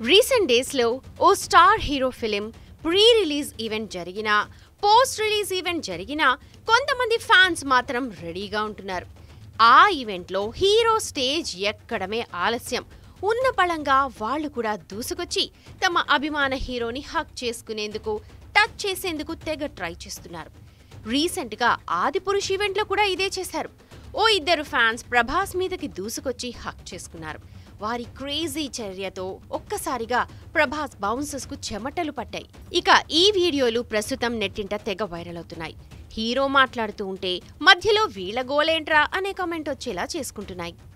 recent డేస్లో ఓ star hero film pre release event జరిగినా పోస్ట్ రిలీజ్ ఈవెంట్ జరిగినా కొంతమంది ఫ్యాన్స్ మాత్రం రెడీగా ఉంటున్నారు ఆ ఈవెంట్లో హీరో స్టేజ్ ఎక్కడమే ఆలస్యం ఉన్న పళంగా వాళ్ళు కూడా దూసుకొచ్చి తమ అభిమాన హీరోని హక్ చేసుకునేందుకు టచ్ చేసేందుకు తెగ ట్రై చేస్తున్నారు రీసెంట్గా ఆదిపురుష్ ఈవెంట్లో కూడా ఇదే చేశారు ఓ ఇద్దరు ఫ్యాన్స్ ప్రభాస్ మీదకి దూసుకొచ్చి హక్ చేసుకున్నారు వారి క్రేజీ చర్యతో ఒక్కసారిగా ప్రభాస్ బౌన్సర్స్ కు చెమటలు పట్టాయి ఇక ఈ వీడియోలు ప్రస్తుతం నెట్టింట తెగ వైరల్ అవుతున్నాయి హీరో మాట్లాడుతూ ఉంటే మధ్యలో వీళ్ళ గోలేంట్రా అనే కామెంట్ వచ్చేలా చేసుకుంటున్నాయి